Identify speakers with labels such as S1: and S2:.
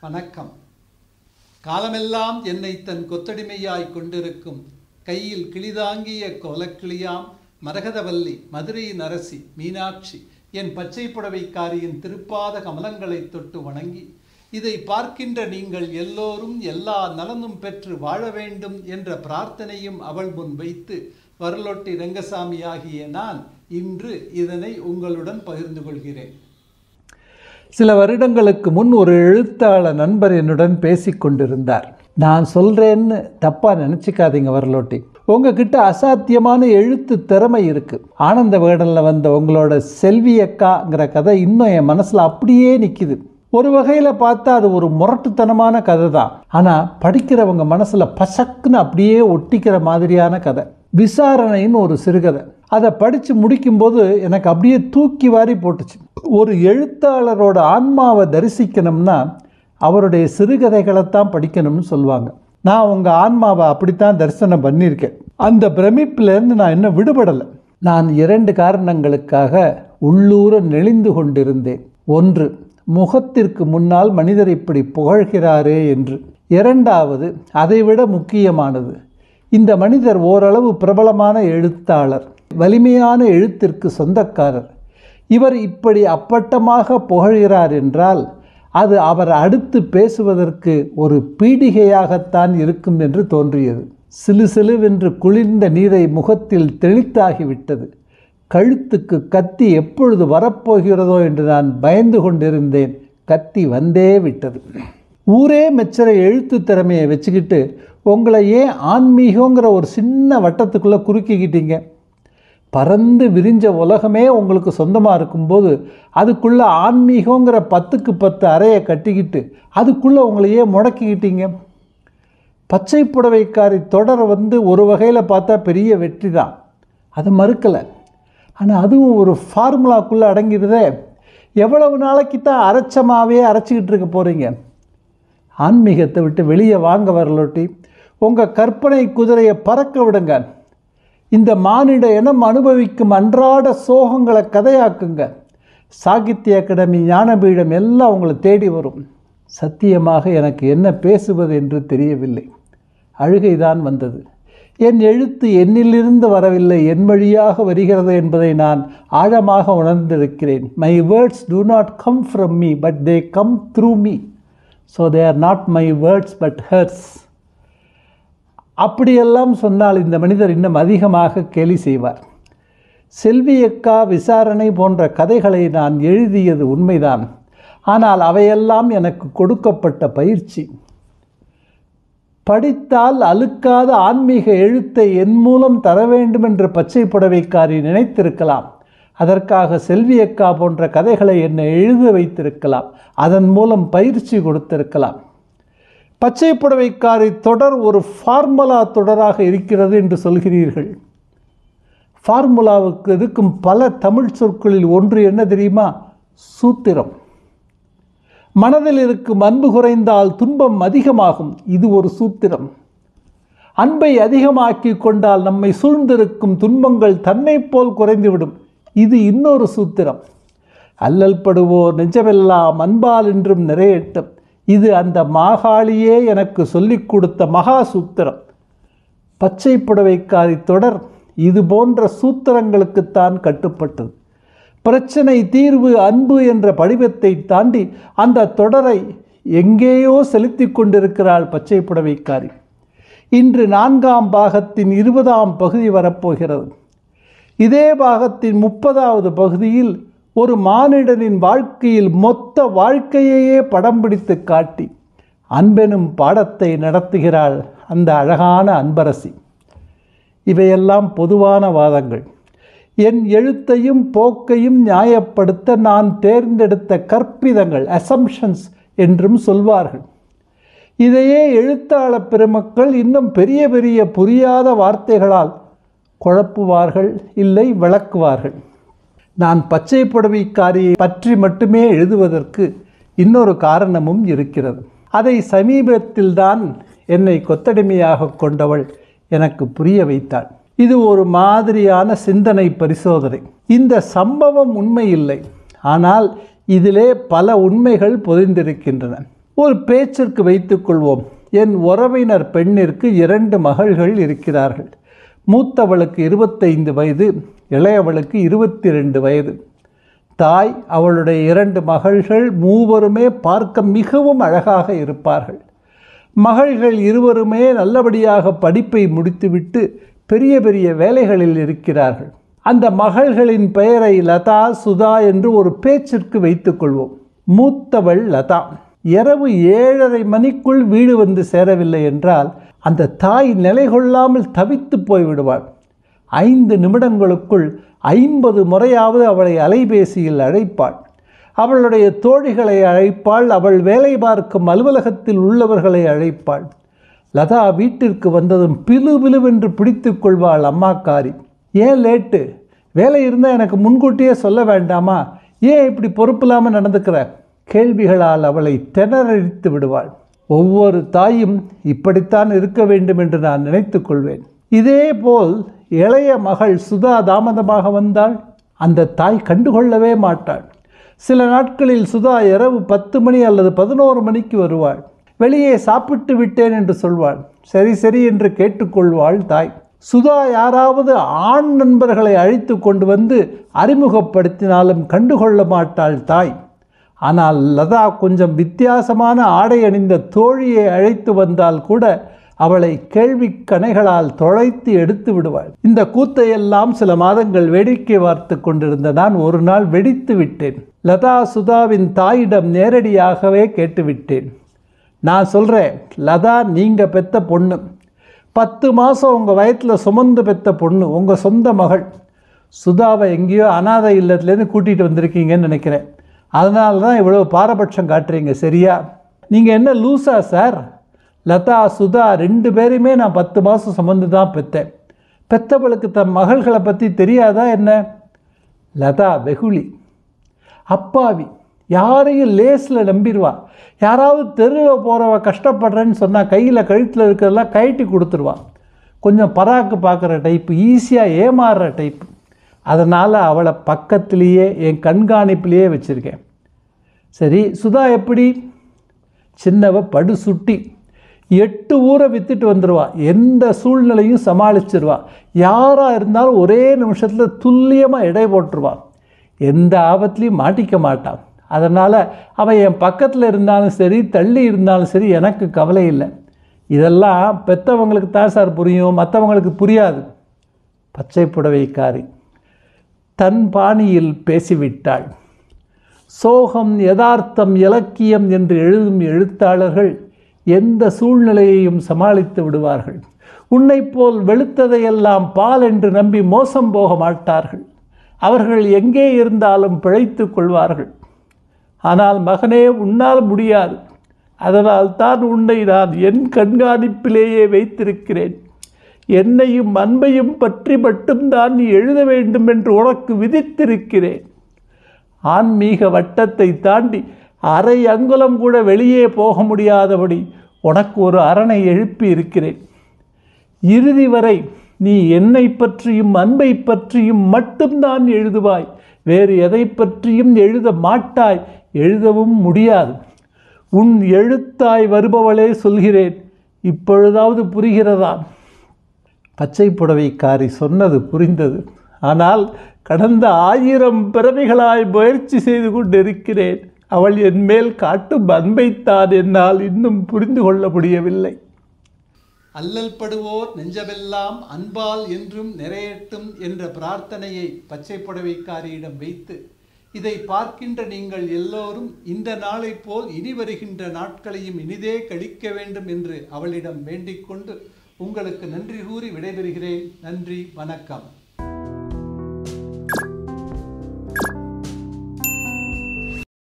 S1: வணக்கம் காலமெல்லாம் என்னை தன் கொத்தடிமையாய் கொண்டிருக்கும் கையில் கிளிதாங்கிய கோலக்கிளியாம் மரகதவல்லி மதுரையின் அரசி மீனாட்சி என் பச்சை புடவைக்காரியின் திருப்பாத கமலங்களைத் தொட்டு வணங்கி இதை பார்க்கின்ற நீங்கள் எல்லோரும் எல்லா நலனும் பெற்று வாழ வேண்டும் என்ற பிரார்த்தனையும் அவள் முன் வைத்து வரலொட்டி ரங்கசாமி ஆகிய நான் இன்று இதனை உங்களுடன் பகிர்ந்து கொள்கிறேன்
S2: சில வருடங்களுக்கு முன் ஒரு எழுத்தாளர் நண்பர் என்னுடன் பேசிக் கொண்டிருந்தார் நான் சொல்றேன்னு தப்பா நினைச்சுக்காதீங்க வரலோட்டி உங்ககிட்ட அசாத்தியமான எழுத்து திறமை இருக்கு ஆனந்த வேடல்ல வந்த உங்களோட செல்வி அக்காங்கிற கதை இன்னும் என் மனசுல அப்படியே நிக்குது ஒரு வகையில பார்த்தா அது ஒரு முரட்டுத்தனமான கதை தான் ஆனா படிக்கிறவங்க மனசுல பசக்குன்னு அப்படியே ஒட்டிக்கிற மாதிரியான கதை விசாரணைன்னு ஒரு சிறுகதை அதை படித்து முடிக்கும்போது எனக்கு அப்படியே தூக்கி வாரி போட்டுச்சு ஒரு எழுத்தாளரோட ஆன்மாவை தரிசிக்கணும்னா அவருடைய சிறுகதைகளைத்தான் படிக்கணும்னு சொல்லுவாங்க நான் உங்கள் ஆன்மாவை அப்படித்தான் தரிசனம் பண்ணியிருக்கேன் அந்த பிரமிப்பிலேருந்து நான் இன்னும் விடுபடலை நான் இரண்டு காரணங்களுக்காக உள்ளூர நெளிந்து கொண்டிருந்தேன் ஒன்று முகத்திற்கு முன்னால் மனிதர் இப்படி புகழ்கிறாரே என்று இரண்டாவது அதைவிட முக்கியமானது இந்த மனிதர் ஓரளவு பிரபலமான எழுத்தாளர் வலிமையான எழுத்திற்கு சொந்தக்காரர் இவர் இப்படி அப்பட்டமாக புகழ்கிறார் என்றால் அது அவர் அடுத்து பேசுவதற்கு ஒரு பீடிகையாகத்தான் இருக்கும் என்று தோன்றியது சிலு சிலுவென்று குளிர்ந்த நீரை முகத்தில் தெளித்தாகிவிட்டது கழுத்துக்கு கத்தி எப்பொழுது வரப்போகிறதோ என்று நான் பயந்து கொண்டிருந்தேன் கத்தி வந்தே விட்டது ஊரே மெச்சர எழுத்து திறமையை வச்சுக்கிட்டு உங்களை ஏன் ஆன்மீகங்கிற ஒரு சின்ன வட்டத்துக்குள்ளே குறுக்கிக்கிட்டீங்க பறந்து விரிஞ்ச உலகமே உங்களுக்கு சொந்தமாக இருக்கும்போது அதுக்குள்ளே ஆன்மீகங்கிற பத்துக்கு பத்து அறையை கட்டிக்கிட்டு அதுக்குள்ளே உங்களையே முடக்கிக்கிட்டீங்க பச்சை புடவைக்காரி தொடர் வந்து ஒரு வகையில் பார்த்தா பெரிய வெற்றி தான் அதை மறுக்கலை ஆனால் அதுவும் ஒரு ஃபார்முலாக்குள்ளே அடங்கிடுதே எவ்வளவு நாளைக்கு தான் அரைச்சமாகவே அரைச்சிக்கிட்டு இருக்க போகிறீங்க ஆன்மீகத்தை விட்டு வெளியே வாங்க வரலொட்டி உங்கள் கற்பனை குதிரையை பறக்க விடுங்க இந்த மானிட இனம் அனுபவிக்கும் அன்றாட சோகங்களை கதையாக்குங்க சாகித்ய அகாடமி ஞானபீடம் எல்லாம் உங்களை தேடி வரும் சத்தியமாக எனக்கு என்ன பேசுவது என்று தெரியவில்லை அழுகைதான் வந்தது என் எழுத்து என்னிலிருந்து வரவில்லை என் வழியாக வருகிறது என்பதை நான் ஆழமாக உணர்ந்திருக்கிறேன் my words do not come from me but they come through me so they are not my words but hers அப்படியெல்லாம் சொன்னால் இந்த மனிதர் இன்னும் அதிகமாக கேலி செய்வார் செல்வியக்கா விசாரணை போன்ற கதைகளை நான் எழுதியது உண்மைதான் ஆனால் அவையெல்லாம் எனக்கு கொடுக்கப்பட்ட பயிற்சி படித்தால் அழுக்காத ஆன்மீக எழுத்தை என் மூலம் தர வேண்டும் என்று பச்சை புடவைக்காரி நினைத்திருக்கலாம் அதற்காக செல்வியக்கா போன்ற கதைகளை என்னை எழுத வைத்திருக்கலாம் அதன் மூலம் பயிற்சி கொடுத்திருக்கலாம் பச்சை புடவைக்காரி தொடர் ஒரு ஃபார்முலா தொடராக இருக்கிறது என்று சொல்கிறீர்கள் ஃபார்முலாவுக்கு இருக்கும் பல தமிழ் சொற்களில் ஒன்று என்ன தெரியுமா சூத்திரம் மனதில் இருக்கும் அன்பு குறைந்தால் துன்பம் அதிகமாகும் இது ஒரு சூத்திரம் அன்பை அதிகமாக்கி கொண்டால் நம்மை சூழ்ந்திருக்கும் துன்பங்கள் தன்னைப் போல் குறைந்துவிடும் இது இன்னொரு சூத்திரம் அல்லல் படுவோர் நெஞ்சமெல்லாம் அன்பால் என்றும் நிறையட்டும் இது அந்த மாகாளியே எனக்கு சொல்லிக் கொடுத்த மகா சூத்திரம் பச்சை புடவைக்காரி தொடர் இது போன்ற சூத்திரங்களுக்குத்தான் கட்டுப்பட்டது பிரச்சனை தீர்வு அன்பு என்ற படிவத்தை தாண்டி அந்த தொடரை எங்கேயோ செலுத்தி கொண்டிருக்கிறாள் பச்சை புடவைக்காரி இன்று நான்காம் பாகத்தின் இருபதாம் பகுதி வரப்போகிறது இதே பாகத்தின் முப்பதாவது பகுதியில் ஒரு மானிடனின் வாழ்க்கையில் மொத்த வாழ்க்கையையே படம் பிடித்து காட்டி அன்பெனும் பாடத்தை நடத்துகிறாள் அந்த அழகான அன்பரசி இவையெல்லாம் பொதுவான வாதங்கள் என் எழுத்தையும் போக்கையும் நியாயப்படுத்த நான் தேர்ந்தெடுத்த கற்பிதங்கள் அசம்ஷன்ஸ் என்றும் சொல்வார்கள் இதையே எழுத்தாளர் பெருமக்கள் இன்னும் பெரிய பெரிய புரியாத வார்த்தைகளால் குழப்புவார்கள் இல்லை விளக்குவார்கள் நான் பச்சை புடவைக்காரியை பற்றி மட்டுமே எழுதுவதற்கு இன்னொரு காரணமும் இருக்கிறது அதை சமீபத்தில்தான் என்னை கொத்தடிமையாக கொண்டவள் எனக்கு புரிய வைத்தாள் இது ஒரு மாதிரியான சிந்தனை பரிசோதனை இந்த சம்பவம் உண்மை இல்லை ஆனால் இதிலே பல உண்மைகள் பொதிந்திருக்கின்றன ஒரு பேச்சிற்கு வைத்துக்கொள்வோம் என் உறவினர் பெண்ணிற்கு இரண்டு மகள்கள் இருக்கிறார்கள் மூத்தவளுக்கு இருபத்தைந்து வயது இளையவளுக்கு இருபத்தி ரெண்டு வயது தாய் அவளுடைய இரண்டு மகள்கள் மூவருமே பார்க்க மிகவும் அழகாக இருப்பார்கள் மகள்கள் இருவருமே நல்லபடியாக படிப்பை முடித்துவிட்டு பெரிய பெரிய வேலைகளில் இருக்கிறார்கள் அந்த மகள்களின் பெயரை லதா சுதா என்று ஒரு பேச்சிற்கு வைத்துக்கொள்வோம் மூத்தவள் லதா இரவு ஏழரை மணிக்குள் வீடு வந்து சேரவில்லை என்றால் அந்த தாய் நிலை கொள்ளாமல் தவித்து போய்விடுவாள் ஐந்து நிமிடங்களுக்குள் ஐம்பது முறையாவது அவளை அலைபேசியில் அழைப்பாள் அவளுடைய தோழிகளை அழைப்பாள் அவள் வேலை பார்க்கும் அலுவலகத்தில் உள்ளவர்களை அழைப்பாள் லதா வீட்டிற்கு வந்ததும் பிலு பிலுவென்று பிடித்து கொள்வாள் அம்மாக்காரி ஏன் லேட்டு வேலை இருந்தால் எனக்கு முன்கூட்டியே சொல்ல வேண்டாமா ஏன் இப்படி பொறுப்பில்லாமல் நடந்துக்கிற கேள்விகளால் அவளை திணறடித்து விடுவாள் ஒவ்வொரு தாயும் இப்படித்தான் இருக்க வேண்டும் என்று நான் நினைத்து கொள்வேன் இதேபோல் இளைய மகள் சுதா தாமதமாக வந்தாள் அந்த தாய் கண்டுகொள்ளவே மாட்டாள் சில நாட்களில் சுதா இரவு பத்து மணி அல்லது பதினோரு மணிக்கு வருவாள் வெளியே சாப்பிட்டு விட்டேன் என்று சொல்வாள் சரி சரி என்று கேட்டுக்கொள்வாள் தாய் சுதா யாராவது ஆண் நண்பர்களை அழைத்து கொண்டு வந்து அறிமுகப்படுத்தினாலும் கண்டுகொள்ள மாட்டாள் தாய் ஆனால் லதா கொஞ்சம் வித்தியாசமான ஆடை அணிந்த தோழியை அழைத்து வந்தால் கூட அவளை கேள்வி கணைகளால் தொலைத்து எடுத்து விடுவாள் இந்த கூத்தையெல்லாம் சில மாதங்கள் வேடிக்கை பார்த்து கொண்டிருந்த நான் ஒரு நாள் வெடித்து விட்டேன் லதா சுதாவின் தாயிடம் நேரடியாகவே கேட்டுவிட்டேன் நான் சொல்கிறேன் லதா நீங்கள் பெத்த பொண்ணு பத்து மாதம் உங்கள் வயத்தில் சுமந்து பெத்த பொண்ணு உங்கள் சொந்த மகள் சுதாவை எங்கேயோ அனாதை இல்லத்துலேருந்து கூட்டிகிட்டு வந்திருக்கீங்கன்னு நினைக்கிறேன் அதனால தான் இவ்வளோ பாரபட்சம் காட்டுறீங்க சரியா நீங்கள் என்ன லூஸா சார் லதா சுதா ரெண்டு பேரையுமே நான் பத்து மாதம் சுமந்து தான் பெற்றேன் பெத்தவளுக்கு தன் மகள்களை பற்றி தெரியாதா என்ன லதா வெகுளி அப்பாவி யாரையும் லேஸில் நம்பிடுவா யாராவது தெருவில் போகிறவ கஷ்டப்படுறேன்னு சொன்னால் கையில் கழுத்தில் இருக்கிறதெல்லாம் கழட்டி கொடுத்துருவா கொஞ்சம் பராக்கு பார்க்குற டைப்பு ஈஸியாக ஏமாறுற டைப்பு அதனால் அவளை பக்கத்துலேயே என் கண்காணிப்பிலேயே வச்சுருக்கேன் சரி சுதா எப்படி சின்னவ படு சுட்டி எட்டு ஊரை விற்றுட்டு வந்துடுவா எந்த சூழ்நிலையும் சமாளிச்சிருவா யாராக இருந்தாலும் ஒரே நிமிஷத்தில் துல்லியமாக எடை போட்டுருவா எந்த ஆபத்துலேயும் மாட்டிக்க மாட்டான் அதனால் அவன் என் பக்கத்தில் இருந்தாலும் சரி தள்ளி இருந்தாலும் சரி எனக்கு கவலை இல்லை இதெல்லாம் பெற்றவங்களுக்கு தான் சார் புரியும் மற்றவங்களுக்கு புரியாது பச்சை புடவைக்காரி தன் பாணியில் பேசிவிட்டாள் சோகம் யதார்த்தம் இலக்கியம் என்று எழுதும் எழுத்தாளர்கள் எந்த சூழ்நிலையையும் சமாளித்து விடுவார்கள் உன்னைப் போல் வெளுத்ததையெல்லாம் பால் என்று நம்பி மோசம் போக மாட்டார்கள் அவர்கள் எங்கே இருந்தாலும் பிழைத்து கொள்வார்கள் ஆனால் மகனே உன்னால் முடியாது அதனால் தான் உன்னை நான் என் கண்காணிப்பிலேயே வைத்திருக்கிறேன் என்னையும் அன்பையும் பற்றி மட்டும்தான் நீ எழுத வேண்டும் என்று உனக்கு விதித்திருக்கிறேன் ஆன்மீக வட்டத்தை தாண்டி அரை அங்குலம் கூட வெளியே போக முடியாதபடி உனக்கு ஒரு அரணை எழுப்பி இருக்கிறேன் இறுதி வரை நீ என்னை பற்றியும் அன்பை பற்றியும் மட்டும்தான் எழுதுவாய் வேறு எதை பற்றியும் எழுத மாட்டாய் எழுதவும் முடியாது உன் எழுத்தாய் வருபவளே சொல்கிறேன் இப்பொழுதாவது புரிகிறதா பச்சை புடவைக்காரி சொன்னது புரிந்தது ஆனால் கடந்த ஆயிரம் பிறவிகளாய் முயற்சி செய்து கொண்டிருக்கிறேன் அவள் என் மேல் காட்டும் அன்பைத்தான் என்னால் இன்னும் புரிந்து கொள்ள முடியவில்லை
S1: அல்லல் படுவோர் நெஞ்சமெல்லாம் அன்பால் என்றும் நிறையட்டும் என்ற பிரார்த்தனையை பச்சை புடவைக்காரியிடம் வைத்து இதை பார்க்கின்ற நீங்கள் எல்லோரும் இந்த நாளைப் போல் இனி வருகின்ற நாட்களையும் இனிதே கழிக்க வேண்டும் என்று அவளிடம் வேண்டிக் கொண்டு உங்களுக்கு நன்றி கூறி விடைபெறுகிறேன் நன்றி வணக்கம்